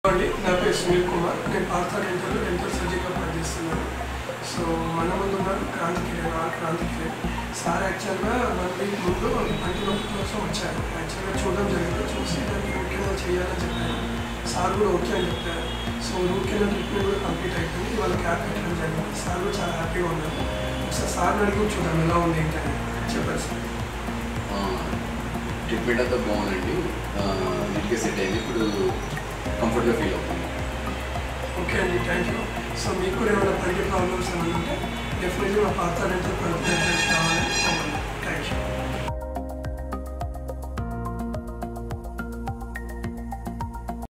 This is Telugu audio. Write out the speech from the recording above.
అండి నా పేరు సునీల్ కుమార్ నేను పార్థ డెంటల్ డెంటల్ సర్జన్గా పనిచేస్తున్నాను సో మన ముందు ఉన్నారు క్రాంతి కిరణ్ ఆర్ క్రాంతి కిరణ్ సార్ యాక్చువల్గా వన్ వీక్ ముందు పంటి నొప్పి కోసం వచ్చారు యాక్చువల్గా చూడడం జరిగింది చూసి దానికి రూట్ కెనాల్ చేయాలని చెప్పారు సార్ కూడా ఓకే అని చెప్పారు సో రూట్ కెనాల్ ట్రీట్మెంట్ కూడా కంప్లీట్ అయిపోయింది ఇవాళ క్యాప్ పెట్టడం జరిగింది సార్ కూడా చాలా హ్యాపీగా ఉన్నారు ఒకసారి సార్ని అడిగి చూద్దాం ఎలా ఉంది ఏంటని చెప్పారు సార్ ట్రీట్మెంట్ అంతా బాగుందండి నీట్గా సెట్ అయింది ఇప్పుడు కంఫర్ట్గా ఫీల్ అవుతుంది ఓకే అండి థ్యాంక్ యూ సో మీకు కూడా ఏమైనా పంటి ప్రాబ్లమ్స్ ఏమైనా ఉంటే డెఫినెట్లీ మా పాత డెంటల్ కావాలని